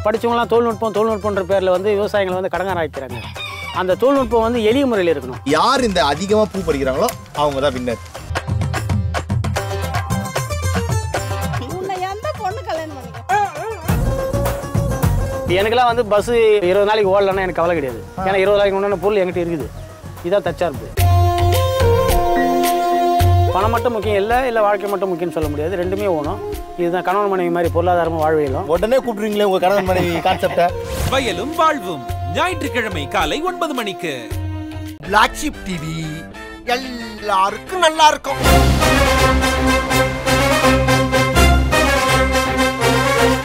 படிச்சவங்களாம் தொழில்நுட்பம் தொழில்நுட்பன்ற பேரில் வந்து விவசாயிகளை வந்து கடங்கார ஆக்கிறாங்க அந்த தொழில்நுட்பம் வந்து எளிய முறையில் இருக்கணும் யார் இந்த அதிகமா பூ பறிக்கிறாங்களோ அவங்க தான் வின்னர் உன்னை எந்த பொண்ணு கல்யாணம் பண்ணிக்க எனக்கெல்லாம் வந்து பஸ் இருபது நாளைக்கு ஓடலன்னா எனக்கு கவலை கிடையாது ஏன்னா இருபது நாளைக்கு முன்னாடி பொருள் என்கிட்ட இருக்குது இதான் தச்சார்பு பணம் மட்டும் முக்கியம் இல்லை இல்லை வாழ்க்கை மட்டும் முக்கியம்னு சொல்ல முடியாது ரெண்டுமே ஓணும் இதுதான் கணவன் மனைவி மாதிரி பொருளாதாரமும் வாழ்வியலும் உடனே கூப்பிடுறீங்களே உங்க கணவன் மனைவி கான்செப்டை வயலும் வாழ்வும் ஞாயிற்றுக்கிழமை காலை ஒன்பது மணிக்கு பிளாக் ஷிப் டிவி எல்லாருக்கும் நல்லா இருக்கும்